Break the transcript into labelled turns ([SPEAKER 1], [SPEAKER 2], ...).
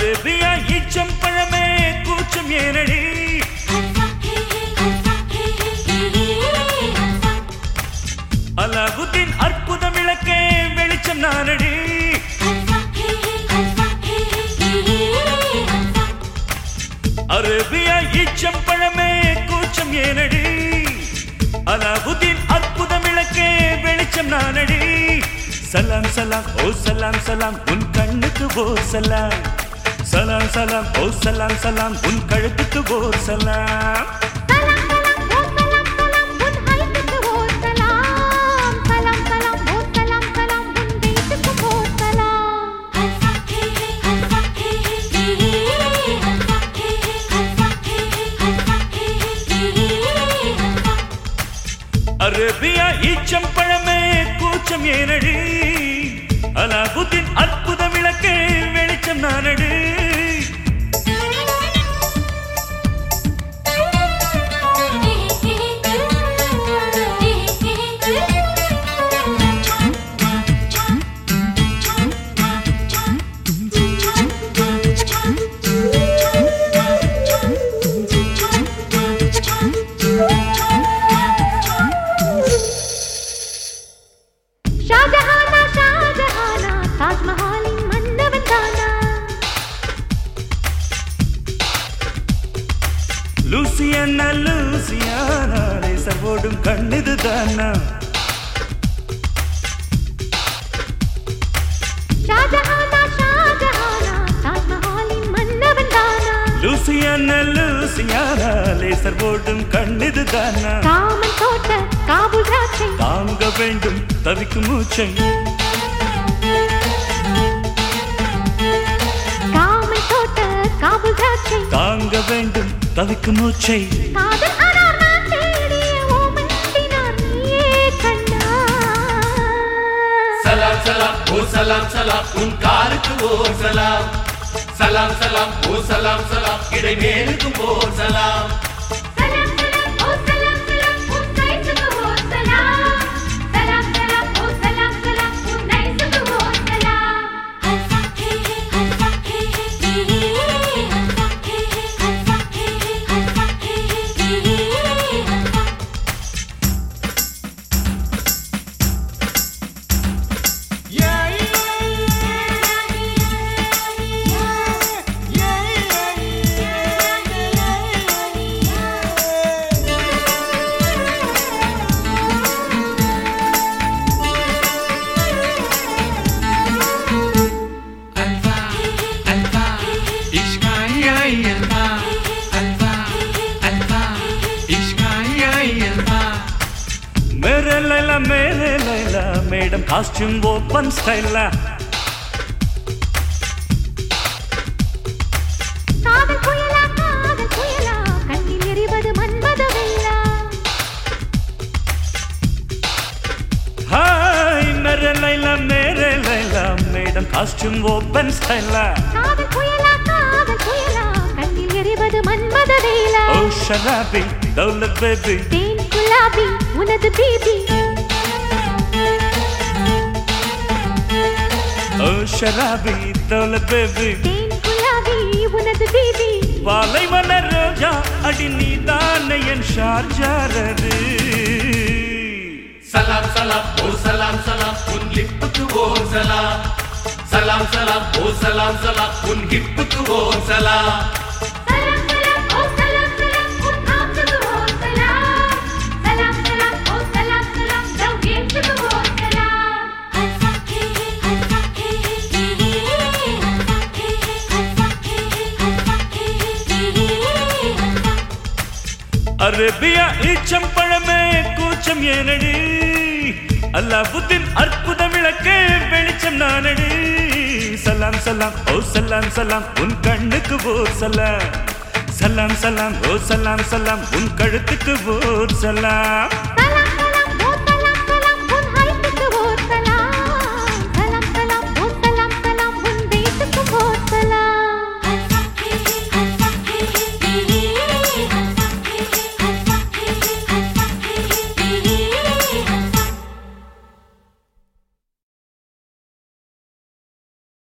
[SPEAKER 1] Arabia ஈச்சம் பழமே கூச்சம் ஏனடி அலாவுதீன் அற்புத விளக்கே வெளிச்சம் நானடி அரேபியா ஈச்சம் பழமே கூச்சம் ஏனடி அலாவுதீன் அற்புத விளக்கே வெளிச்சம் நானடி சலாம் சலாம் ஓ சலாம் சலாம் உன் கண்ணுக்கு ஓர் சலாம் சலாம் சலாம் ஓ சலாம் சலாம் உன் கழுத்துக்கு ஓர் சலாம் அரேபியா ஈச்சம் பழமே கூச்சம் ஏனடி அலாவுதீன் அற்புத விளக்கே வெளிச்சம் நானடி
[SPEAKER 2] ஷாஜஹானா ஷாஜஹானா தாஜ்மஹாலின் மன்னவன் தானா
[SPEAKER 1] லூசியானா லூசியானா லேசர் ஓடும் கண்ணுது தானா
[SPEAKER 2] ஷாஜஹானா ஷாஜஹானா தாஜ்மஹாலின் மன்னவன் தானா
[SPEAKER 1] லூசியானா லூசியானா லேசர் ஓடும் கண்ணுது தானா
[SPEAKER 2] காமன் தோட்ட காபூல் திராட்சை
[SPEAKER 1] தாங்க வேண்டும் தவிக்கும் மூச்சை
[SPEAKER 2] காமன் தோட்ட காபூல் திராட்சை
[SPEAKER 1] தாங்க வேண்டும் தவிக்கும் மூச்சை
[SPEAKER 2] காதல் அனார் நான் தேடிய ஓமன் தினார் நீயே கண்ணா
[SPEAKER 3] சலாம் சலாம் ஓ சலாம் சலாம் உன் காலுக்கு ஓர் சலாம் சலாம் சலாம் ஓ சலாம் சலாம் இடைமேலுக்கும் ஓர் சலாம்
[SPEAKER 2] சலாம் சலாம் ஓ சலாம் சலாம் உன் கைசுக்கு ஓ சலாம் சலாம் சலாம் ஓ சலாம் சலாம் உன் நைசுக்கு ஓ சலாம்
[SPEAKER 3] Ich kann ja Alba, Alba, Alba, ich kann ja Alba.
[SPEAKER 1] மேரே லைலா மேலே லைலா மேடம் காஸ்டியூம் ஓப்பன் ஸ்டைலா
[SPEAKER 2] காதல் புயலா காதல் புயலா கண்ணில் எரிவது மன்மத வெள்ளா
[SPEAKER 1] ஹாய் மேரே லைலா மேரே லைலா மேடம் காஸ்டியூம் ஓப்பன் ஸ்டைலா
[SPEAKER 2] காதல் புயலா காதல் புயலா கண்ணில் எரிவது மன்மத வெள்ளா
[SPEAKER 1] ஓ ஷராபி தௌலத் பேபி
[SPEAKER 2] தேன் குலாபி உனது பீபி
[SPEAKER 1] ஓ ஷராபி தௌலத் பேபி
[SPEAKER 2] தேன் குலாபி உனது பீபி
[SPEAKER 1] வாலை மலர் ரோஜா அடி நீதான என் ஷார்ஜாரது
[SPEAKER 3] சலாம் சலாம் ஓ சலாம் சலாம் உன் லிப்புக்கு ஓர் சலாம் சலாம் சலாம் ஓ சலாம் சலாம் உன் ஹிப்புக்கு ஓர் சலாம்
[SPEAKER 2] சலாம் சலாம் ஓ சலாம் சலாம் உன் ஆத்துக்கு ஓ சலாம் சலாம் சலாம் ஓ சலாம் சலாம் ஜவ்கேத்துக்கு ஓ சலாம்
[SPEAKER 1] அரேபியா ஈச்சம் பழமே கூச்சம் ஏனடி அல்லாவுதீன் அற்புத விளக்கே வெளிச்சம் நானடி சலாம் சலாம் ஓ சலாம் சலாம் உன் கண்ணுக்கு ஓர் சலாம் சலாம் சலாம் ஓ சலாம் சலாம் உன் கழுத்துக்கு ஓர் சலாம்